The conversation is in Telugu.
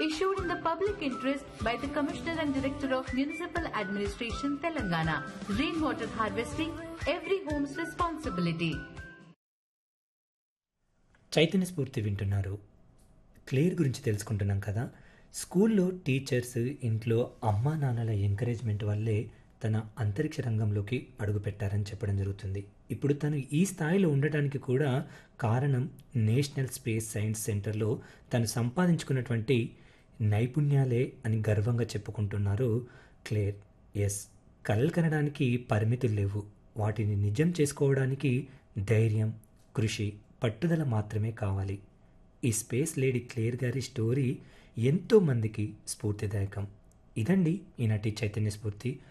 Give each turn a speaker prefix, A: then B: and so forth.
A: issued in the public interest by the Commissioner and Director of Municipal Administration, Telangana. Rainwater harvesting, every home's responsibility.
B: Chaitanya స్ఫూర్తి వింటున్నారు క్లియర్ గురించి తెలుసుకుంటున్నాం కదా స్కూల్లో టీచర్స్ ఇంట్లో అమ్మా నాన్నల ఎంకరేజ్మెంట్ వల్లే తన అంతరిక్ష రంగంలోకి అడుగుపెట్టారని చెప్పడం జరుగుతుంది ఇప్పుడు తను ఈ స్థాయిలో ఉండటానికి కూడా కారణం నేషనల్ స్పేస్ సైన్స్ సెంటర్లో తను సంపాదించుకున్నటువంటి నైపుణ్యాలే అని గర్వంగా చెప్పుకుంటున్నారు క్లేర్ ఎస్ కలలు కనడానికి పరిమితులు లేవు వాటిని నిజం చేసుకోవడానికి ధైర్యం కృషి పట్టుదల మాత్రమే కావాలి ఈ స్పేస్ లేడీ క్లేర్ గారి స్టోరీ ఎంతో మందికి స్ఫూర్తిదాయకం ఇదండి ఈనాటి చైతన్య స్ఫూర్తి